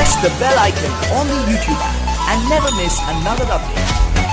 press the bell icon on the YouTube app and never miss another update.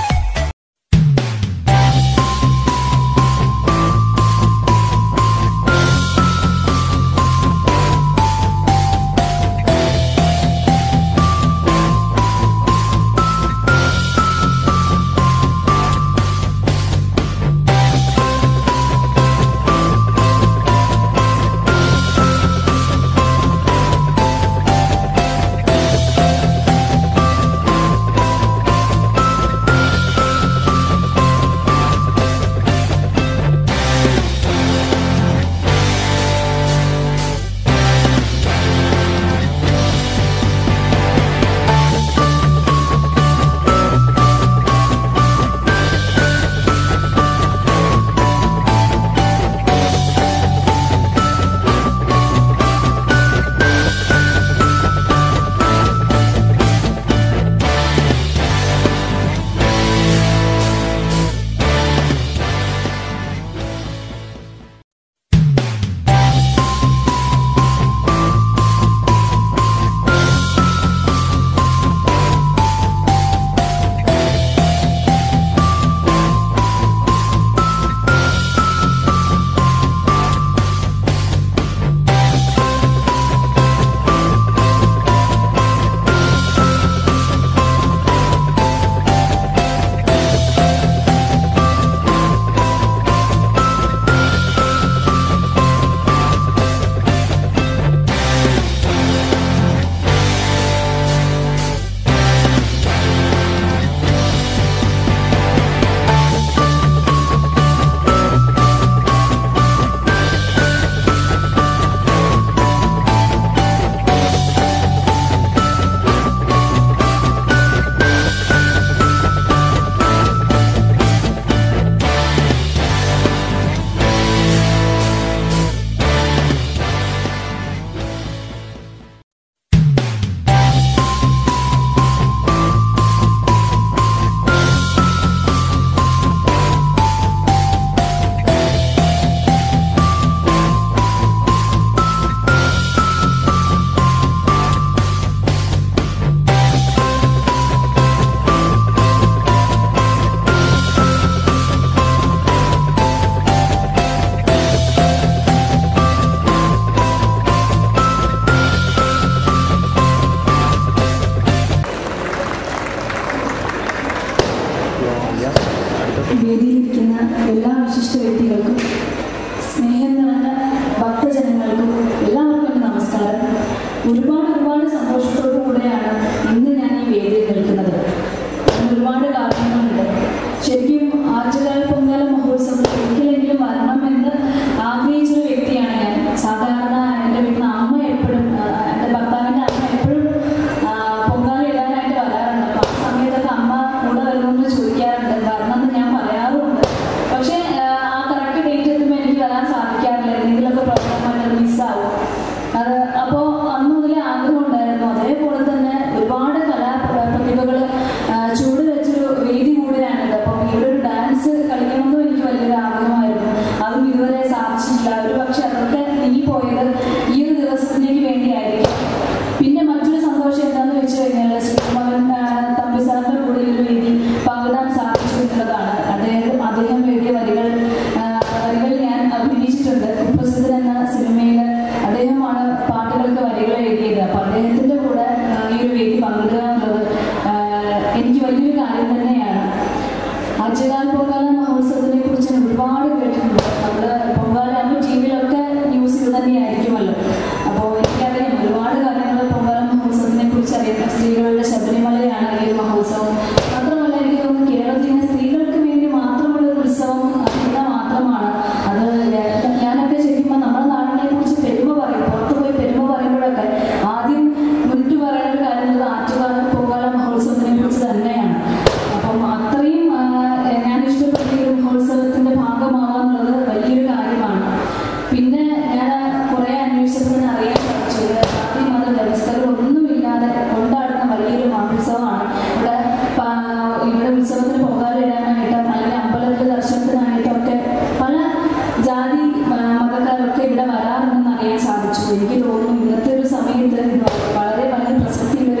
വേദിയിലിരിക്കുന്ന എല്ലാ വിശിഷ്ട വ്യക്തികൾക്കും സ്നേഹം നിറഞ്ഞ ഭക്തജനങ്ങൾക്കും എല്ലാവർക്കും എൻ്റെ നമസ്കാരം ഒരുപാട് ഒരുപാട് സന്തോഷത്തോടു കൂടെയാണ് ഇന്ന് ഞാൻ ഈ വേദിയിൽ നിൽക്കുന്നത് അതിന് ഒരുപാട് കാരണങ്ങളുണ്ട് ശരിക്കും ആറ്റുകാൽ പൊങ്കാല മഹോത്സവത്തിൽ ഒരിക്കലെങ്കിലും വരണമെന്ന് ആഗ്രഹിച്ചൊരു വ്യക്തിയാണ് ഞാൻ സാധാരണ എൻ്റെ വീട്ടിൽ നിന്ന് അമ്മ എപ്പോഴും ആ, എൻ്റെ ഭർത്താവിൻ്റെ അമ്മ എപ്പോഴും ആ, പൊങ്കാല ഇടാനായിട്ട് വരാറുണ്ട് അപ്പോൾ ആ സമയത്തൊക്കെ അമ്മ കൂടെ വരുമെന്ന് ചോദിക്കാറുണ്ട് വരണമെന്ന് ഞാൻ പറയാറുമുണ്ട് പക്ഷേ ആ, ആ കറക്റ്റ് ഡേറ്റ് എത്തുമ്പോൾ എനിക്ക് വരാൻ സാധിക്കാറില്ല എന്തെങ്കിലുമൊക്കെ പ്രോഗ്രാമായിട്ട് അത് മിസ്സാവും അത് അപ്പോൾ അന്ന് മുതലേ ആഗ്രഹം ഉണ്ടായിരുന്നു അതേപോലെ തന്നെ ഒരുപാട് കലാപ്രതിഭകൾ ചൂട് വെച്ചൊരു വേദി കൂടിയാണിത് അപ്പം ഇവിടെ ഒരു ഡാൻസ് കളിക്കണമെന്നും എനിക്ക് വലിയൊരു ആഗ്രഹമായിരുന്നു അതും ഇതുവരെ സാധിച്ചിട്ടില്ല ഒരു പക്ഷെ അതൊക്കെ നീ പോയത് ഈ ഒരു ദിവസത്തിലേക്ക് വേണ്ടിയായിരിക്കും പിന്നെ മറ്റൊരു സന്തോഷം എന്താണെന്ന് വെച്ച് കഴിഞ്ഞാൽ ശ്രീകുമാരൻ തമ്പി സാറിന്റെ കൂടെ ഈ ഒരു വേദി പങ്കിടാൻ സാധിച്ചു എന്നുള്ളതാണ് അദ്ദേഹം അദ്ദേഹം എഴുതിയ വരികൾ ആ, വരികൾ ഞാൻ അഭിനയിച്ചിട്ടുണ്ട് കുപ്രസിദ്ധൻ എന്ന സിനിമയിൽ അദ്ദേഹമാണ് പാട്ടുകൾക്ക് വരികൾ എഴുതിയത് അപ്പൊ അദ്ദേഹത്തിന്റെ കൂടെ ആ, ഈ ഒരു വേദി പങ്കിടുക എന്നുള്ളത് ആ, എനിക്ക് വലിയൊരു കാര്യം തന്നെയാണ് ആറ്റുകാൽ പൊങ്കാല മഹോത്സവത്തിനെ കുറിച്ച് ഞാൻ ഒരുപാട് കേട്ടിട്ടുണ്ട് നമ്മള് പൊങ്കാല ആകുമ്പോൾ ടി വിയിലൊക്കെ ന്യൂസ് ഇത് തന്നെയായിരിക്കുമല്ലോ അപ്പോൾ എനിക്കറിയാം ഒരുപാട് കാര്യങ്ങൾ പൊങ്കാല മഹോത്സവത്തിനെ കുറിച്ച് അറിയാം സ്ത്രീകളുടെ ശബരിമലയാണ് ഈ ഒരു മഹോത്സവം മാത്രമല്ല എനിക്ക് തോന്നുന്നു കേരളത്തിലെ സ്ത്രീകൾക്ക് വേണ്ടി മാത്രമുള്ള ഒരു ഉത്സവം ഇന്ന് മാത്രമാണ് അത് ഞാൻ- ഞാനൊക്കെ ശരിക്കും നമ്മുടെ നാടിനെ കുറിച്ച് പെരുമ പറയും പുറത്ത് പോയി പെരുമ പറയുമ്പോഴൊക്കെ ആദ്യം മുന്നിട്ട് പറയുന്ന ഒരു കാര്യം എന്നുള്ളത് ആറ്റുകാല പൊങ്കാല മഹോത്സവത്തിനെ കുറിച്ച് തന്നെയാണ് അപ്പം അത്രയും ആ, ഞാൻ ഇഷ്ടപ്പെട്ട ഈ ഒരു മഹോത്സവത്തിന്റെ ഭാഗമാവാന്നുള്ളത് വലിയൊരു കാര്യമാണ് പിന്നെ ഞാൻ കുറെ അന്വേഷിച്ചപ്പോൾ അറിയാൻ സാധിച്ചു ഇത് ജാതി മത വ്യവസ്ഥകളൊന്നുമില്ലാതെ കൊണ്ടാടുന്ന വലിയൊരു മഹോത്സവമാണ് ഇവിടെ പ- ഇവിടെ ഉത്സവത്തിന് പൊങ്കാലിടാനായിട്ട് അല്ലെങ്കിൽ അമ്പലത്തിൽ ദർശനത്തിനായിട്ടൊക്കെ പല ജാതി ആ, മതക്കാരൊക്കെ ഇവിടെ വരാറുണ്ടെന്ന് അറിയാൻ സാധിച്ചു എനിക്ക് തോന്നുന്നു ഇന്നത്തെ ഒരു സമയത്ത് ഇത് വളരെ വളരെ പ്രസക്തിയുള്ള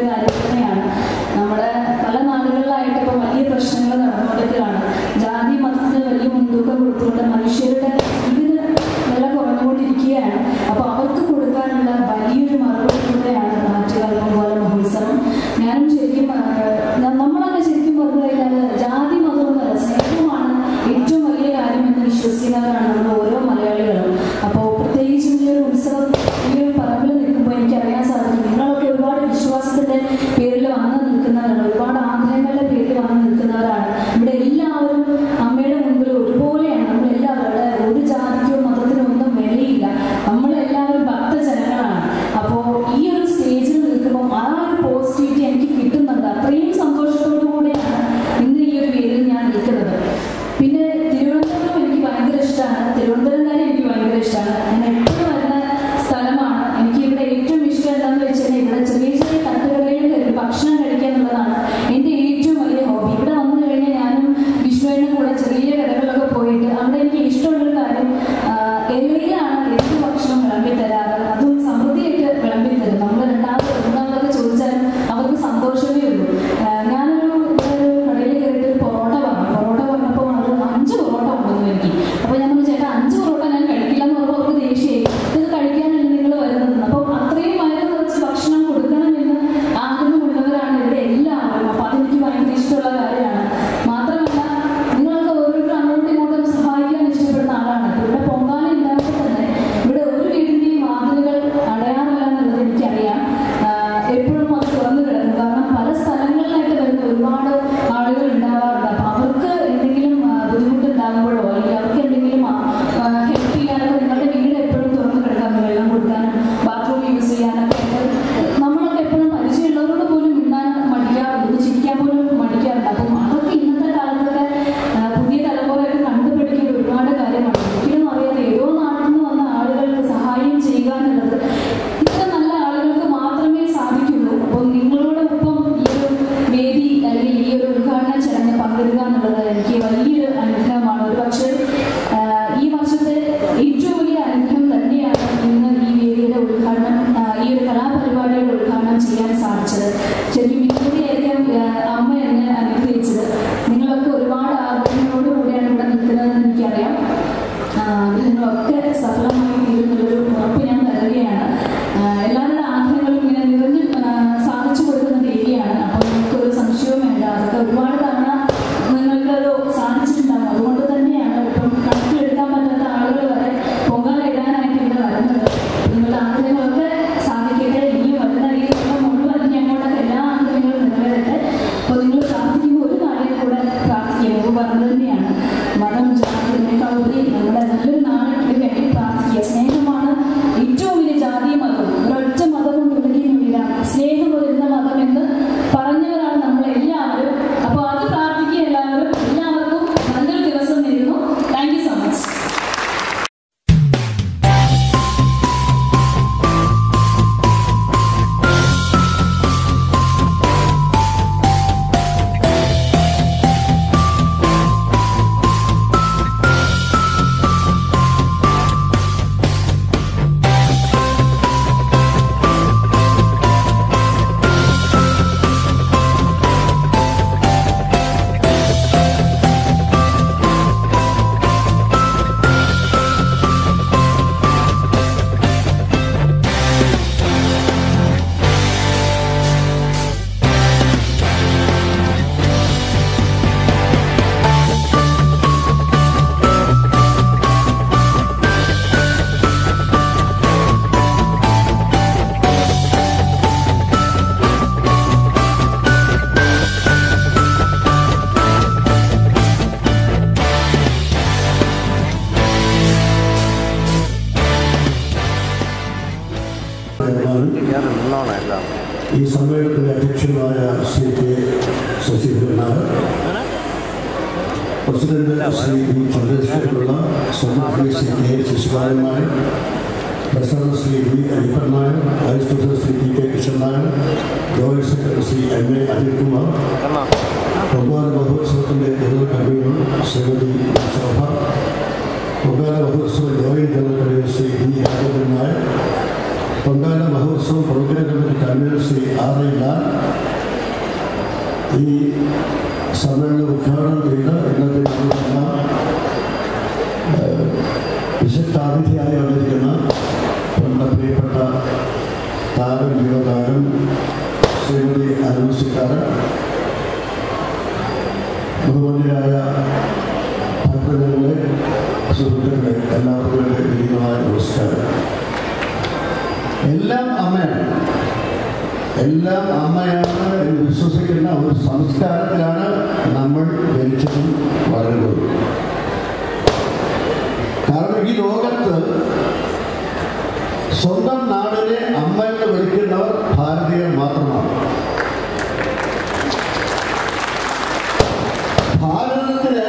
എന്നുള്ളത് ഇത്ര നല്ല ആളുകൾക്ക് മാത്രമേ സാധിക്കുള്ളൂ അപ്പോൾ നിങ്ങളോടൊപ്പം ഈ ഒരു വേദി അല്ലെങ്കിൽ ഈ ഒരു ഉദ്ഘാടന ചടങ്ങ് പങ്കെടുക്കുക എന്നുള്ളത് എനിക്ക് വലിയൊരു അനുഗ്രഹമാണ് ഒരു പക്ഷേ ഈ വർഷത്തെ ഏറ്റവും വലിയ അനുഗ്രഹം തന്നെയാണ് ഇന്ന് ഈ വേദിയുടെ ഉദ്ഘാടനം ആ, ഈ ഒരു കലാപരിപാടിയുടെ ഉദ്ഘാടനം ചെയ്യാൻ സാധിച്ചത് ശരിക്കും ഇതിലൂടെയായിരിക്കാം ആ, അമ്മ എന്നെ അനുഗ്രഹിച്ചത് നിങ്ങളൊക്കെ ഒരുപാട് ആഗ്രഹങ്ങളോടുകൂടിയാണ് ഇവിടെ നിൽക്കുന്നതെന്ന് എനിക്കറിയാം ആ, ആഗ്രഹങ്ങളൊക്കെ സഫലമായി തീരുന്നുള്ളൊരു ഉറപ്പ് ഞാൻ തരുകയാണ് ആ, എല്ലാവരുടെ ആഗ്രഹങ്ങളും ഇങ്ങനെ നിറഞ്ഞു ആ, സാധിച്ചു കൊടുക്കുന്ന ദേവിയാണ് അപ്പോൾ നിങ്ങൾക്ക് ഒരു സംശയവും വേണ്ട അതൊക്കെ ഒരുപാട് തവണ നിങ്ങൾക്ക് അത് സാധിച്ചിട്ടുണ്ടാകും അതുകൊണ്ട് തന്നെയാണ് ഇപ്പം കണക്കിലെടുക്കാൻ പറ്റാത്ത ആളുകൾ വരെ പൊങ്കാല ഇടാനായിട്ട് ഇവിടെ വരുന്നത് നിങ്ങളുടെ ആഗ്രഹങ്ങളൊക്കെ സാധിക്കട്ടെ ഇനിയും വരുന്ന ഈ വർഷം മുഴുവൻ ഞങ്ങളുടെ എല്ലാ ആഗ്രഹങ്ങളും നിറവേറട്ടെ അപ്പോൾ നിങ്ങൾ പ്രാർത്ഥിക്കുമ്പോൾ ഒരു കാര്യം കൂടെ പ്രാർത്ഥിക്കുക മുമ്പ് പറഞ്ഞത് തന്നെയാണ് മതം ജാതി ഇതിനേക്കാളുപരി നമ്മുടെ നല്ലൊരു നാടിന് വേണ്ടി പ്രാർത്ഥിക്കുക സ്നേഹമാണ് ഏറ്റവും വലിയ ജാതി മതം ഒരൊറ്റ മതം കൊണ്ട് ഉണ്ടെങ്കിലില്ല സ്നേഹം വരുന്ന മതം എന്ന് പറഞ്ഞവരാണ് നമ്മളെല്ലാവരും അപ്പോൾ അത് പ്രാർത്ഥിക്കുക എല്ലാവരും എല്ലാവർക്കും നല്ലൊരു ദിവസം നേരുന്നു താങ്ക് യു സോ മച്ച് ചെയർമാനും ഈ സമ്മേളനത്തിന്റെ അധ്യക്ഷനായ ശ്രീ കെ ശശിധരനായ president Shri V Chandrasekharapillai secretary Shri K Sasikaran Nair president Shri V Ayyappan Nair vice president Shri T K Krishnan Nair joint secretary Shri M A Anilkumar Pongala മഹോത്സവത്തിന്റെ ജനറൽ കൺവീനർ ശ്രീമതി ശോഭ പൊങ്കാല മഹോത്സവ joint general convener Shri V Rajendran Nair Pongala മഹോത്സവം programme committee convener Shri R I Lal ഈ സമ്മേളനം ഉദ്ഘാടനം ചെയ്ത ഇന്നത്തെ എല്ലാം വിശിഷ്ടാതിഥിയായി വന്നിരിക്കുന്ന നമ്മുടെ പ്രിയപ്പെട്ട താരം യുവതാരം ശ്രീമതി അനുസിക്കാരൻ ബഹുമാന്യരായ ഭക്തജനങ്ങളെ സുഹൃത്തുക്കളെ എല്ലാവർക്കും എൻ്റെ വിനീതമായ നമസ്കാരം എല്ലാം അമ്മയാണ് എല്ലാം അമ്മയാണ് എന്ന് വിശ്വസിക്കുന്ന ഒരു സംസ്കാരത്തിലാണ് നമ്മൾ ജനിച്ചതും വളരുന്നത് കാരണം ഈ ലോകത്ത് സ്വന്തം നാടിനെ അമ്മ എന്ന് വിളിക്കുന്നവർ ഭാരതീയർ മാത്രമാണ് ഭാരതത്തിലെ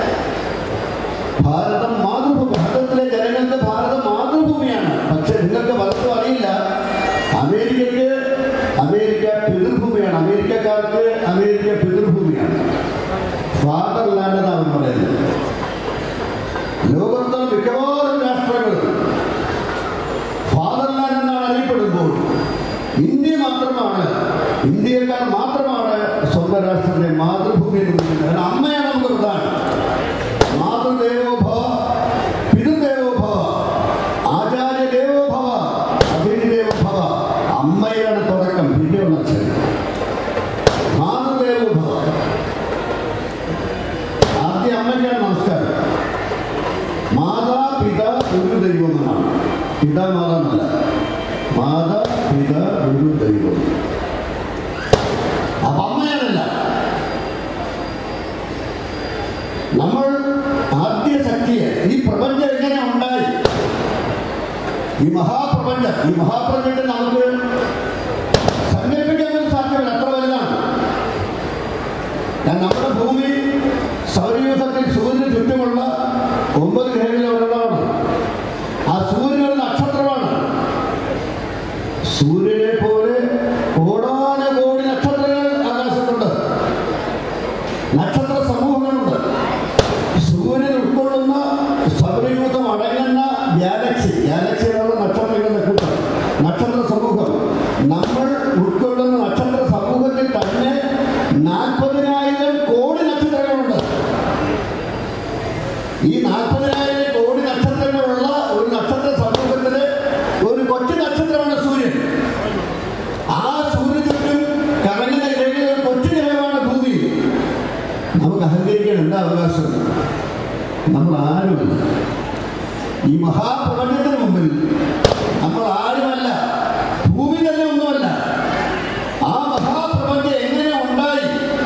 ഭാരതം മാതൃഭൂമി ഭാരതത്തിലെ ജനങ്ങൾക്ക് ഭാരതം മാതൃഭൂമിയാണ് പക്ഷെ നിങ്ങൾക്ക് പലർക്കും അറിയില്ല അമേരിക്കയ്ക്ക് അമേരിക്ക പിതൃഭൂമിയാണ് അമേരിക്കക്കാർക്ക് അമേരിക്ക പിതൃഭൂമിയാണ് ഫാദർ ലാൻഡ് എന്നാണ് അവർ പറയുന്നത് ലോകത്തെ മിക്കവാറും രാഷ്ട്രങ്ങൾ ഫാദർ ലാൻഡ് എന്നാണ് അറിയപ്പെടുമ്പോൾ ഇന്ത്യ മാത്രമാണ് ഇന്ത്യക്കാർ മാത്രമാണ് സ്വന്തം രാഷ്ട്രത്തെ മാതൃഭൂമി എന്ന് വിളിക്കുന്നത് കാരണം അമ്മയാണ് നമുക്ക് പ്രധാനം മാതൃദേവോ ഭവ പിതൃദേവോ ഭവ ആചാര്യ ദേവോ ഭവ അഭിനദേവോ ഭവ അമ്മയാണ് തുടക്കം പിന്നെയുള്ള അച്ഛൻ മാതൃദേവോ ഭവ ആദ്യ അമ്മയ്ക്കാണ് നമസ്കാരം മാതാ പിത ഗുരു ദൈവം എന്നാണ് പിതാ മാതാ എന്നല്ല മാതാ പിത ഗുരു ദൈവം അപ്പൊ അമ്മയാണല്ല നമ്മൾ ആദ്യ ശക്തിയെ ഈ പ്രപഞ്ചം എങ്ങനെ ഉണ്ടായി ഈ മഹാപ്രപഞ്ചം ഈ മഹാപ്രപഞ്ചം നമുക്ക് സങ്കല്പിക്കാൻ പോലും സാധ്യമല്ല അത്ര വലുതാണ് കാരണം നമ്മുടെ ഭൂമി സൗരയൂഥത്തിൽ സൂര്യന് ചുറ്റുമുള്ള ഒമ്പത് ഗ്രഹങ്ങളിലെ ഒരെണ്ണമാണ് ആ സൂര്യൻ ഒരു നക്ഷത്രമാണ് സൂര്യനെ പോലെ കോടാനുകോടി നക്ഷത്രങ്ങൾ ആകാശത്തുണ്ട് നക്ഷത്ര സമൂഹങ്ങളുണ്ട് സൂര്യൻ ഉൾക്കൊള്ളുന്ന സൗരയൂഥം അടങ്ങുന്ന ഗാലക്സി ഗാലക്സി എന്നുള്ള നക്ഷത്രങ്ങളുടെ കൂട്ടം നക്ഷത്ര സമൂഹം നമ്മൾ ഉൾക്കൊള്ളുന്ന നക്ഷത്ര സമൂഹത്തിൽ തന്നെ നാൽപ്പതിനായിരം കോടി നക്ഷത്രങ്ങളുണ്ട് ഈ നാൽപ്പതിനായിരം കോടി നക്ഷത്രങ്ങളുള്ള ഒരു നക്ഷത്ര സമൂഹത്തിലെ ഒരു കൊച്ചു നക്ഷത്രമാണ് സൂര്യൻ ആ സൂര്യ ചുറ്റും കറങ്ങുന്ന ഇടയിൽ ഒരു കൊച്ചു ഗ്രഹമാണ് ഭൂമി നമുക്ക് അഹങ്കരിക്കാൻ എന്താ അവകാശം നമ്മൾ ആരുമല്ല ഈ മഹാപ്രപഞ്ചത്തിന് മുമ്പിൽ നമ്മൾ ആരുമല്ല ഭൂമി തന്നെ ഒന്നുമല്ല ആ മഹാപ്രപഞ്ചം എങ്ങനെ ഉണ്ടായി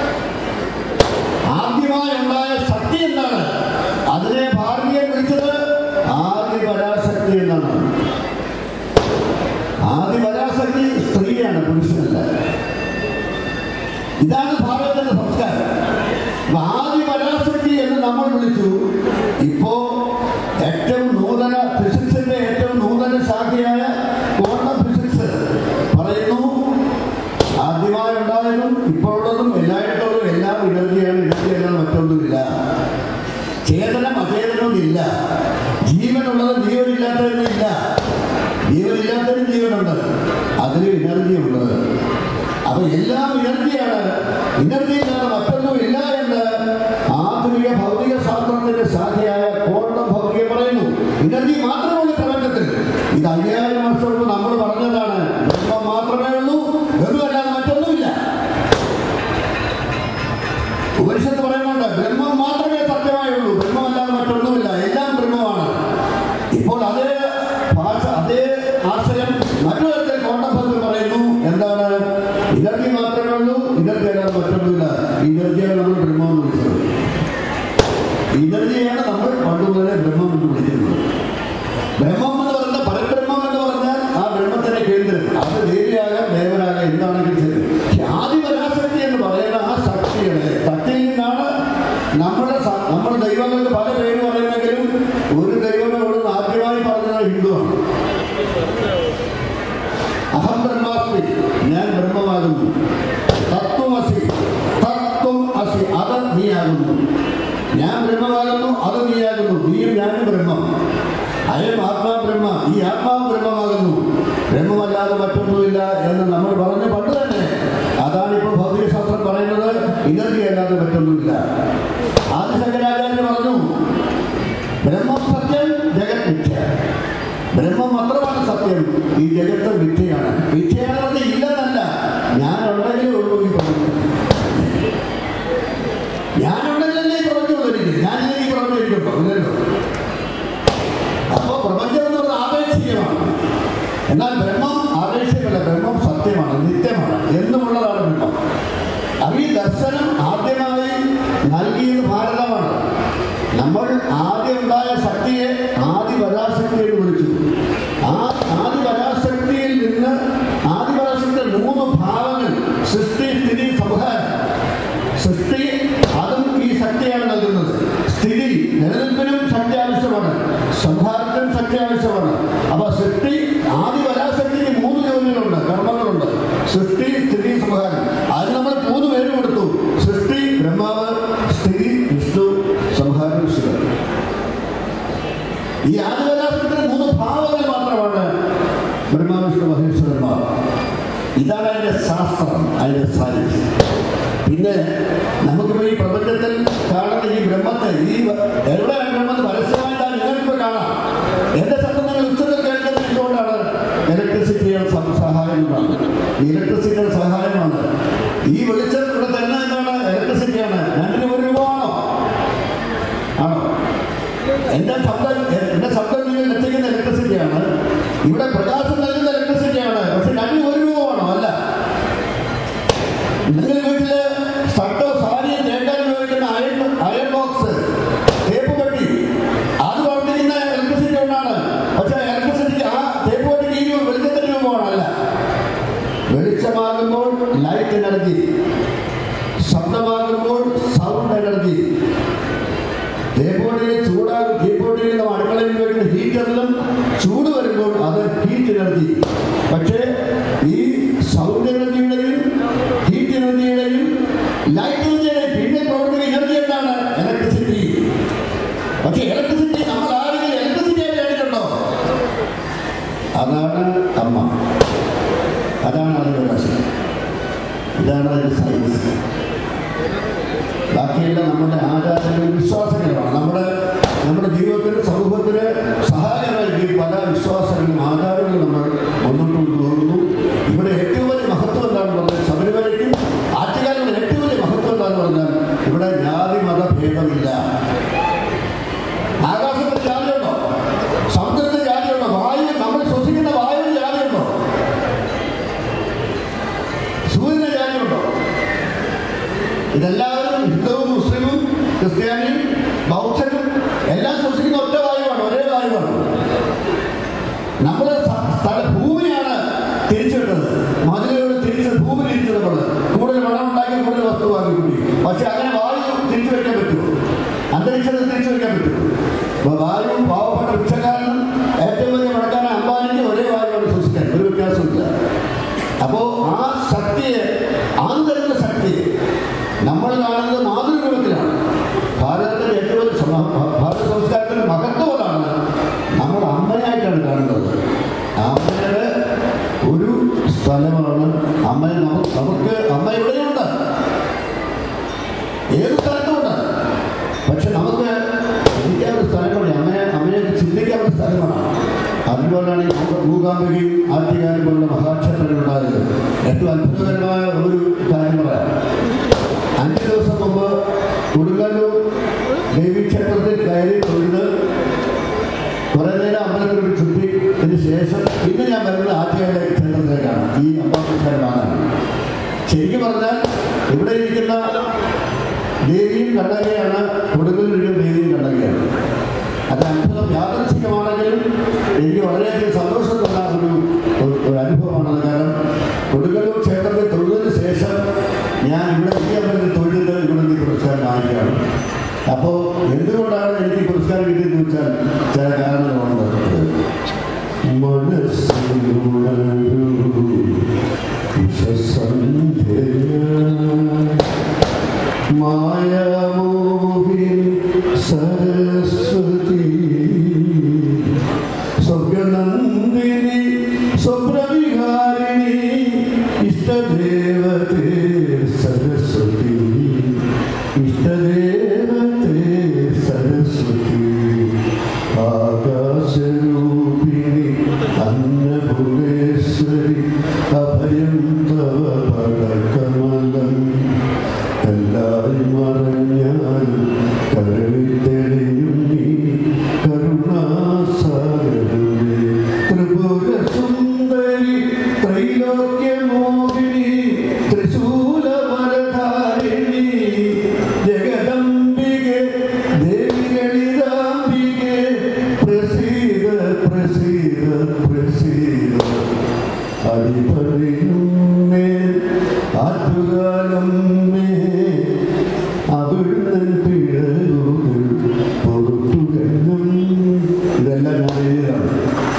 ആദ്യമായി ഉണ്ടായ ശക്തി എന്താണ് അതിനെ ഭാരതീയൻ വിളിച്ചത് ആദിപരാശക്തി എന്നാണ് ആദിപരാശക്തി സ്ത്രീയാണ് പുരുഷനല്ല ഇതാണ് ഭാരതത്തിന്റെ സംസ്കാരം അപ്പൊ ആദിപരാശക്തി എന്ന് നമ്മൾ വിളിച്ചു ഇപ്പോ ഏറ്റവും നൂതന ഫിസിക്സിന്റെ ഏറ്റവും നൂതന ശാഖയായ ക്വാണ്ടം ഫിസിക്സ് പറയുന്നു ആദ്യമായി ഉണ്ടായതും ഇപ്പോഴുള്ളതും എല്ലായിടത്തും എല്ലാം എനർജിയാണ് എനർജിയെല്ലാം മറ്റൊന്നുമില്ല ചേതനം അചേതനവും ഇല്ല ജീവനുള്ളത് ജീവനില്ലാത്തതിനും ഇല്ല ജീവനില്ലാത്തതിനും ജീവനുണ്ട് അതിന് എനർജി ഉണ്ട് അപ്പൊ എല്ലാം എനർജിയാണ് എനർജി ഇല്ലാതെ മറ്റൊന്നും ഇല്ല എന്ന് ആധുനിക ഭൗതിക ശാസ്ത്രത്തിന്റെ ശാഖയായ ക്വാണ്ടം ഭൗതികം പറയുന്നു എനർജി മാത്രമുള്ള പ്രപഞ്ചത്തിൽ ഇത് അയ്യായിരം വർഷം മുമ്പ് നമ്മൾ പറഞ്ഞതാണ് ബ്രഹ്മം മാത്രമേ ഉള്ളൂ വെറുമല്ലാതെ മറ്റൊന്നുമില്ല ഉപനിഷത്ത് പറയുന്നുണ്ട് ബ്രഹ്മം മാത്രമേ സത്യമായുള്ളൂ ബ്രഹ്മമല്ലാതെ മറ്റൊന്നുമില്ല എല്ലാം ബ്രഹ്മമാണ് ഇപ്പോൾ അതേ ഭാഷ അതേ ആശയം മറ്റു തരത്തിൽ കോണ്ടപ്പത്തിൽ പറയുന്നു എന്താണ് ഇനർജി മാത്രമേ ഉള്ളൂ ഇനർജി അല്ലാതെ മറ്റൊന്നുമില്ല ഇനർജിയാണ് നമ്മൾ ബ്രഹ്മം എന്ന് വിളിച്ചത് ഇനർജിയാണ് നമ്മൾ പണ്ട് മുതലേ ബ്രഹ്മം എന്ന് വിളിക്കുന്നത് ബ്രഹ്മം എന്ന് പറഞ്ഞാൽ പരബ്രഹ്മം എന്ന് പറഞ്ഞാൽ ആ ബ്രഹ്മത്തിന്റെ കേന്ദ്രം അത് ദേവിയാകാം ദേവനാകാം എന്താണെങ്കിലും ശരി പക്ഷെ ആദിപരാശക്തി എന്ന് പറയുന്ന ആ ശക്തിയുടെ ശക്തിയിൽ നിന്നാണ് നമ്മുടെ സ- നമ്മുടെ ദൈവങ്ങൾക്ക് പല പേര് പറയുന്നെങ്കിലും ഒരു ദൈവമേ ഉള്ളൂ എന്ന് ആദ്യമായി പറഞ്ഞത് ഹിന്ദുവാണ് അഹം ബ്രഹ്മാസ്മി ഞാൻ ബ്രഹ്മമാകുന്നു തത്വമസി തത്വം അസി അത് നീയാകുന്നു ഞാൻ ബ്രഹ്മമാകുന്നു അത് നീയാകുന്നു നീയും ഞാനും ബ്രഹ്മം അയം ആത്മാ ബ്രഹ്മ ഈ ആത്മാവ് ബ്രഹ്മമാകുന്നു ബ്രഹ്മമല്ലാതെ മറ്റൊന്നുമില്ല എന്ന് നമ്മൾ പറഞ്ഞ പണ്ട് തന്നെ അതാണ് ഇപ്പോൾ ഭൗതികശാസ്ത്രം പറയുന്നത് ഇനർജി അല്ലാതെ മറ്റൊന്നുമില്ല ആദിശങ്കരാചാര്യ പറഞ്ഞു ബ്രഹ്മം സത്യം ജഗത് മിഥ്യ ബ്രഹ്മം മാത്രമാണ് സത്യം ഈ ജഗത്ത് മിഥ്യയാണ് മിഥ്യയാണെന്ന് ഇല്ലെന്നല്ല ഞാനുണ്ടെങ്കിലേ ഉള്ളൂ ഈ പറഞ്ഞു ഞാനുണ്ടെങ്കിലല്ലേ ഈ പറഞ്ഞു എനിക്ക് ഞാനില്ലേ ഈ പറഞ്ഞിരിക്കുമ്പോ ഇല്ലല്ലോ അപ്പോ പ്രപഞ്ചം എന്ന് പറഞ്ഞാൽ ആപേക്ഷികമാണ് എന്നാൽ ബ്രഹ്മം ആപേക്ഷികമല്ല ബ്രഹ്മം സത്യമാണ് നിത്യമാണ് എന്നുമുള്ളതാണ് ബ്രഹ്മം അപ്പൊ ഈ ദർശനം ആദ്യമായി നൽകിയത് ഭാരതമാണ് നമ്മൾ ആദ്യം ഉണ്ടായ ശക്തിയെ ആദിപരാശക്തി എന്ന് വിളിച്ചു ആ ആദിപരാശക്തിയിൽ നിന്ന് ആദിപരാശക്തിയുടെ മൂന്ന് ഭാവങ്ങൾ സൃഷ്ടി സ്ഥിതി സംഹാരം സൃഷ്ടി അതും ഈ ശക്തിയാണ് നൽകുന്നത് സ്ഥിതി നിലനിൽപ്പിനും ശക്തി ആവശ്യമാണ് സംഹാരത്തിനും ശക്തി ആവശ്യമാണ് അപ്പൊ സൃഷ്ടി ആദിപരാശക്തിക്ക് മൂന്ന് ജോലികളുണ്ട് കർമ്മങ്ങളുണ്ട് സൃഷ്ടി സ്ഥിതി സംഹാരം അതിന് നമ്മൾ മൂന്ന് പേര് കൊടുത്തു സൃഷ്ടി ബ്രഹ്മാവ് സ്ഥിതി വിഷ്ണു സംഹാരം ശിവൻ ഈ ആദിപരാശക്തിയുടെ മൂന്ന് ഭാവങ്ങൾ മാത്രമാണ് ബ്രഹ്മാവിഷ്ണു മഹേശ്വരന്മാർ ഇതാണ് അതിന്റെ ശാസ്ത്രം അതിന്റെ സയൻസ് പിന്നെ നമുക്കിപ്പോ ഈ പ്രപഞ്ചത്തിൽ കാണുന്ന ഈ ബ്രഹ്മത്തെ ഈ എവിടെ ബ്രഹ്മത്ത് പരസ്യമായിട്ട് നിങ്ങൾക്കിപ്പോ കാണാം എന്റെ ശബ്ദം നിങ്ങൾ ഉച്ചത്തിൽ കേൾക്കുന്നത് എന്തുകൊണ്ടാണ് ഇലക്ട്രിസിറ്റിയുടെ സ- സഹായം കൊണ്ടാണ് ഈ ഇലക്ട്രിസിറ്റിയുടെ സഹായമാണ് ഈ വെളിച്ചം ഇവിടെ തരുന്ന എന്താണ് ഇലക്ട്രിസിറ്റിയാണ് രണ്ടിന് ഒരു രൂപ ആണോ ആണോ എന്റെ ശബ്ദം എന്റെ ശബ്ദം നിങ്ങൾ എത്തിക്കുന്ന ഇലക്ട്രിസിറ്റിയാണ് ഇവിടെ പ്രകാശം നൽകുന്ന ഇലക്ട്രിസിറ്റിയാണ് പക്ഷെ രണ്ടിന് ഒരു രൂപമാണോ അല്ല നിങ്ങൾ വീട്ടില് ഷർട്ടോ സാരിയോ തേക്കാൻ ഉപയോഗിക്കുന്ന അയൺ അയൺ ബോക്സ് തേപ്പ് പെട്ടി അത് പ്രവർത്തിക്കുന്ന ഇലക്ട്രിസിറ്റി കൊണ്ടാണ് പക്ഷെ ഇലക്ട്രിസിറ്റി ആ തേപ്പ് പെട്ടിക്ക് ഈ രൂപ വെളിച്ചത്തിന്റെ രൂപമാണ് അല്ല വെളിച്ചമാകുമ്പോൾ ലൈറ്റ് എനർജി ശബ്ദമാകുമ്പോൾ സൗണ്ട് എനർജി തേപ്പോട്ടിയിൽ ചൂടാകും തീപ്പൊട്ടിയിൽ അടുക്കളയിൽ ഉപയോഗിക്കുന്ന ഹീറ്ററിലും ചൂട് വരുമ്പോൾ അത് ഹീറ്റ് എനർജി പക്ഷേ ഇതെല്ലാവരും ഹിന്ദുവും മുസ്ലിമും ക്രിസ്ത്യാനിയും ബൗദ്ധനും എല്ലാം ശ്വസിക്കുന്ന ഒറ്റ വായുവാണ് ഒരേ വായുവാണ് നമ്മൾ സ്ഥല ഭൂമിയാണ് തിരിച്ചിട്ടത് മതിലുകൾ തിരിച്ച് ഭൂമി തിരിച്ചിടുമ്പോൾ കൂടുതൽ വെള്ളം ഉണ്ടാക്കി കൂടുതൽ വസ്തു വാങ്ങി കൂടി പക്ഷെ അങ്ങനെ വായു തിരിച്ചു വയ്ക്കാൻ പറ്റുമോ അന്തരീക്ഷത്തിൽ തിരിച്ചു വയ്ക്കാൻ പറ്റുമോ അപ്പൊ വായു പാവപ്പെട്ട ഭിക്ഷക്കാരനും ഏറ്റവും വലിയ മടക്കാരൻ അമ്പാനിക്ക് ഒരേ വായുവാണ് ശ്വസിക്കാൻ ഒരു വ്യത്യാസമില്ല അപ്പോ ആ ശക്തിയെ ആന്തരിക ശക്തിയെ നമ്മൾ കാണുന്നത് മാതൃരൂപത്തിലാണ് ഭാരതത്തിന്റെ ഏറ്റവും വലിയ സമ- ഭാരത സംസ്കാരത്തിന്റെ മഹത്വമാണ് നമ്മൾ അമ്മയായിട്ടാണ് കാണുന്നത് അമ്മയുടെ ഒരു സ്ഥലമാണ് അമ്മ നമുക്ക് നമുക്ക് അമ്മ ഇവിടെയുണ്ട് ഏത് സ്ഥലത്തുമുണ്ട് പക്ഷെ നമുക്ക് ചിന്തിക്കാവുന്ന സ്ഥലമാണ് അമ്മയെ അമ്മയെ ചിന്തിക്കാവുന്ന സ്ഥലമാണ് അതുപോലെയാണ് ഈ ഭൂ- മൂകാംബികയും ആദ്യകാലം പോലുള്ള മഹാക്ഷേത്രങ്ങൾ ഉണ്ടായത് ഏറ്റവും അത്ഭുതകരമായ ഒരു കാര്യം പറയാം അഞ്ച് ദിവസം മുമ്പ് കൊടുങ്ങല്ലൂർ ദേവീക്ഷേത്രത്തിൽ കയറി തൊഴുത് കുറെ നേരം അമ്പലത്തിലൂടെ ചുറ്റി ഇതിന് ശേഷം പിന്നെ ഞാൻ വരുന്നത് ആദ്യകാല ക്ഷേത്രത്തിലേക്കാണ് ഈ അമ്പാഭിഷേകമാണ് ശരിക്കും പറഞ്ഞാൽ ഇവിടെ ഇരിക്കുന്ന ദേവിയും കണ്ണകയാണ് കൊടുങ്ങല്ലൂരിലെ ദേവിയും കണ്ണകയാണ് അത് അത്ഭുതം യാദർശികമാണെങ്കിലും എനിക്ക് വളരെയധികം സന്തോഷം തന്ന ഒരു ഒരു- ഒരു അനുഭവമാണ് കാരണം കൊടുങ്ങല്ലൂർ ക്ഷേത്രത്തിൽ തൊഴുതിന് ശേഷം ഞാൻ ഇവിടെ ഈ അമ്പലത്തിൽ തൊഴുത് ഇവിടെ ഈ പുരസ്കാരം വാങ്ങിക്കുകയാണ് അപ്പോൾ എന്തുകൊണ്ടാണ് എനിക്ക് ഈ പുരസ്കാരം കിട്ടിയെന്ന് വെച്ചാൽ ചില കാരണങ്ങളുണ്ട് മനസ്സിലുണരൂ മായാമോഹിനി സരസ്വതി സ്വർഗനന്ദിനി സ്വപ്നവിഹാരിണി ഇഷ്ടദേവതേ സരസ്വതി ഇഷ്ടദേവതേ സരസ്വതി ആകാശരൂപിണി അന്നഭുവേശ്വരി അഭയം തവ പടകമലം എല്ലാരും മറഞ്ഞാലും കരളിൽ തെളിയും നീ കരുണാസാഗരമേ ത്രിപുര സുന്ദരി ത്രൈലോക്യമോഹിനി ത്രിശൂലവരധാരിണി ജഗദംബികെ ദേവി ലളിതാംബികെ പ്രസീദ പ്രസീദ പ്രസീദ അടിപറിയുന്നേ ആറ്റുകാലമ്മേ അവിടുന്ന് പിഴകുകൾ പൊറുത്തുകെന്നും ഇതെല്ലാം ഞാൻ എഴുതിയതാണ്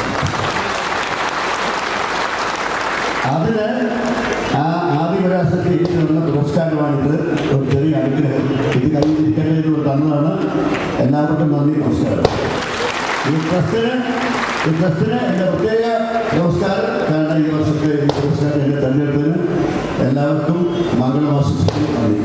അതിന് ആ ആദിവരാസത്തിൽ ഇതിനുള്ള പുരസ്കാരമാണിത് ഒരു ചെറിയ അനുഗ്രഹം ഇത് കൈവരിക്കട്ടെ എന്ന് തന്നതാണ് എല്ലാവർക്കും നന്ദി നമസ്കാരം ഈ ട്രസ്റ്റിന് ഈ ട്രസ്റ്റിന് എൻ്റെ പ്രത്യേക നമസ്കാരം കാരണം ഈ വർഷത്തെ ഈ പുരസ്കാരം എന്നെ തെരഞ്ഞെടുത്തതിന് എല്ലാവർക്കും മംഗളമാശിക്കുന്നു നന്ദി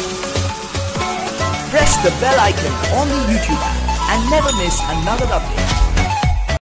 press the bell icon on the YouTube app and never miss another update.